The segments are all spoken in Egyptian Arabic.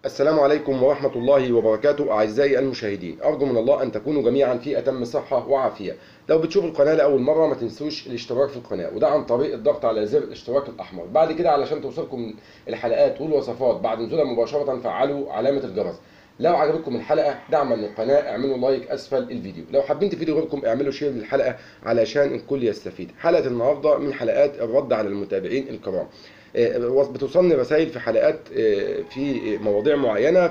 السلام عليكم ورحمة الله وبركاته أعزائي المشاهدين أرجو من الله أن تكونوا جميعا في أتم صحة وعافية لو بتشوفوا القناة لأول مرة ما تنسوش الاشتراك في القناة وده عن طريق الضغط على زر الاشتراك الأحمر بعد كده علشان توصلكم الحلقات والوصفات بعد نزولها مباشرة فعلوا علامة الجرس لو عجبتكم الحلقة دعما للقناة اعملوا لايك أسفل الفيديو لو حابين تفيدوا غيركم اعملوا شير للحلقة علشان الكل يستفيد حلقة النهاردة من حلقات الرد على المتابعين الكرام بتوصلني رسائل في حلقات في مواضيع معينه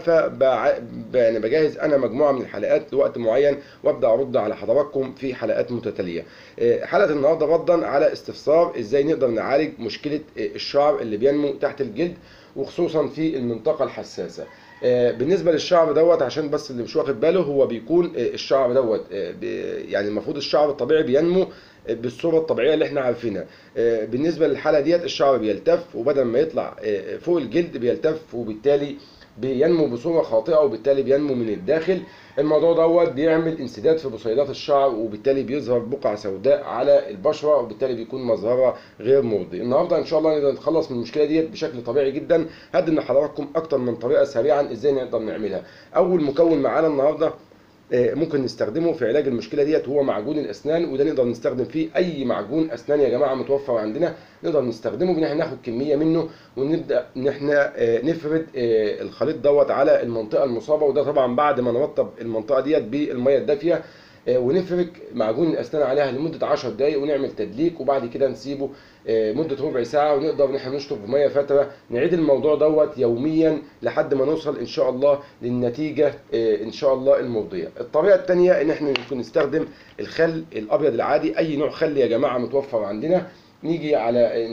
فانا بجهز انا مجموعه من الحلقات لوقت معين وابدا ارد على حضراتكم في حلقات متتاليه. حلقه النهارده ردا على استفسار ازاي نقدر نعالج مشكله الشعر اللي بينمو تحت الجلد وخصوصا في المنطقه الحساسه. بالنسبه للشعر دوت عشان بس اللي مش واخد باله هو بيكون الشعر دوت يعني المفروض الشعر الطبيعي بينمو بالصوره الطبيعيه اللي احنا عارفينها بالنسبه للحاله ديت الشعر بيلتف وبدل ما يطلع فوق الجلد بيلتف وبالتالي بينمو بصوره خاطئه وبالتالي بينمو من الداخل الموضوع دوت بيعمل انسداد في بصيلات الشعر وبالتالي بيظهر بقع سوداء على البشره وبالتالي بيكون مظهرها غير مرضي النهارده ان شاء الله نقدر نتخلص من المشكله ديت بشكل طبيعي جدا هقدم لحضراتكم اكتر من طريقه سريعا ازاي نقدر نعملها اول مكون معانا النهارده ممكن نستخدمه في علاج المشكله ديت هو معجون الاسنان وده نقدر نستخدم فيه اي معجون اسنان يا جماعه متوفر عندنا نقدر نستخدمه ان احنا ناخد كميه منه ونبدا ان احنا نفرد الخليط دوت على المنطقه المصابه وده طبعا بعد ما نرطب المنطقه ديت بالميه الدافيه ونفرك معجون الاسنان عليها لمده 10 دقائق ونعمل تدليك وبعد كده نسيبه مده ربع ساعه ونقدر ان احنا نشطف بميه فتره نعيد الموضوع دوت يوميا لحد ما نوصل ان شاء الله للنتيجه ان شاء الله المرضيه. الطريقه الثانيه ان احنا ممكن نستخدم الخل الابيض العادي اي نوع خل يا جماعه متوفر عندنا نيجي على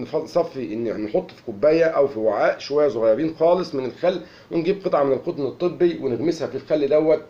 نصفي ان نحط في كوبايه او في وعاء شويه صغيرين خالص من الخل ونجيب قطعه من القطن الطبي ونغمسها في الخل دوت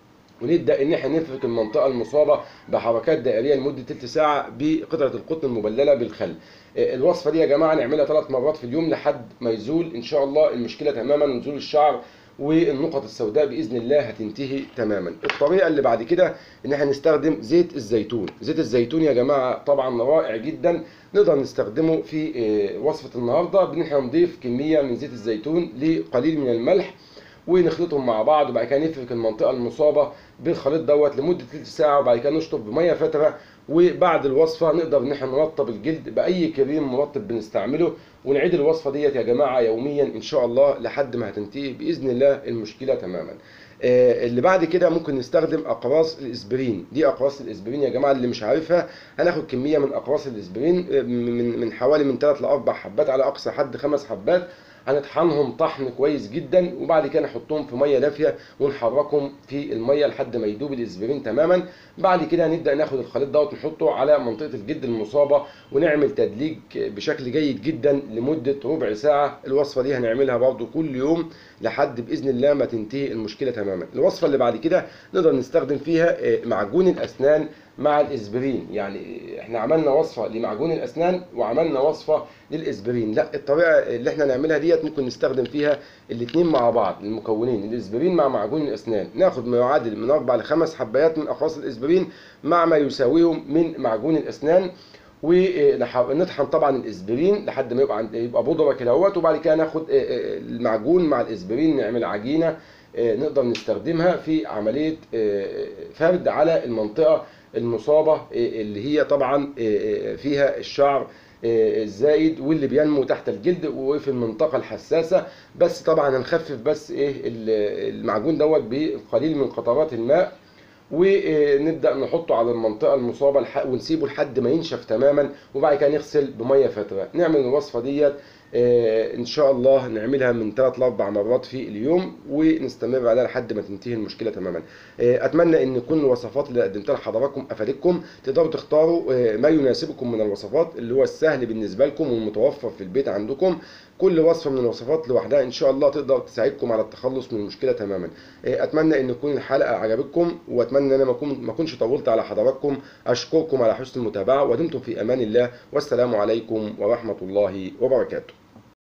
ونبدا ان احنا نفرك المنطقه المصابه بحركات دائريه لمده تلت ساعه بقطعه القطن المبلله بالخل. الوصفه دي يا جماعه نعملها ثلاث مرات في اليوم لحد ما يزول ان شاء الله المشكله تماما ونزول الشعر والنقط السوداء باذن الله هتنتهي تماما. الطريقه اللي بعد كده ان احنا نستخدم زيت الزيتون، زيت الزيتون يا جماعه طبعا رائع جدا نقدر نستخدمه في وصفه النهارده بان احنا نضيف كميه من زيت الزيتون لقليل من الملح ونخلطهم مع بعض وبعد كده نفرك المنطقه المصابه بالخليط دوت لمده تلت ساعه وبعد كده نشطف بميه فتره وبعد الوصفه نقدر ان احنا نرطب الجلد باي كريم مرطب بنستعمله ونعيد الوصفه ديت يا جماعه يوميا ان شاء الله لحد ما هتنتهي باذن الله المشكله تماما. آه اللي بعد كده ممكن نستخدم اقراص الاسبرين دي اقراص الاسبرين يا جماعه اللي مش عارفها هناخد كميه من اقراص الاسبرين من من حوالي من 3 ل 4 حبات على اقصى حد خمس حبات هنطحنهم طحن كويس جدا وبعد كده نحطهم في ميه دافيه ونحركهم في الميه لحد ما يدوب الاسبرين تماما بعد كده نبدا ناخد الخليط دوت نحطه على منطقه الجلد المصابه ونعمل تدليك بشكل جيد جدا لمده ربع ساعه الوصفه دي هنعملها برده كل يوم لحد باذن الله ما تنتهي المشكله تماما الوصفه اللي بعد كده نقدر نستخدم فيها معجون الاسنان مع الاسبرين يعني احنا عملنا وصفه لمعجون الاسنان وعملنا وصفه للاسبرين لا الطريقه اللي احنا نعملها ديت ممكن نستخدم فيها الاثنين مع بعض المكونين الاسبرين مع معجون الاسنان ناخد ما يعادل من اربع لخمس حبايات من اقراص الاسبرين مع ما يساويهم من معجون الاسنان ونطحن طبعا الاسبرين لحد ما يبقى يبقى بودره كده اهوت وبعد كده ناخد المعجون مع الاسبرين نعمل عجينه نقدر نستخدمها في عمليه فرد على المنطقه المصابه اللي هي طبعا فيها الشعر الزايد واللي بينمو تحت الجلد وفي المنطقه الحساسه بس طبعا هنخفف بس ايه المعجون دوت بقليل من قطرات الماء ونبدا نحطه على المنطقه المصابه ونسيبه لحد ما ينشف تماما وبعد كده نغسل بميه فتره نعمل الوصفه ديت ان شاء الله نعملها من 3 ل 4 مرات في اليوم ونستمر عليها لحد ما تنتهي المشكله تماما اتمنى ان كل الوصفات اللي قدمتها لحضراتكم افادتكم تقدروا تختاروا ما يناسبكم من الوصفات اللي هو السهل بالنسبه لكم والمتوفر في البيت عندكم كل وصفه من الوصفات لوحدها ان شاء الله تقدر تساعدكم على التخلص من المشكله تماما اتمنى ان تكون الحلقه عجبتكم واتمنى ان انا ما اكون ما اكونش طولت على حضراتكم اشكركم على حسن المتابعه ودمتم في امان الله والسلام عليكم ورحمه الله وبركاته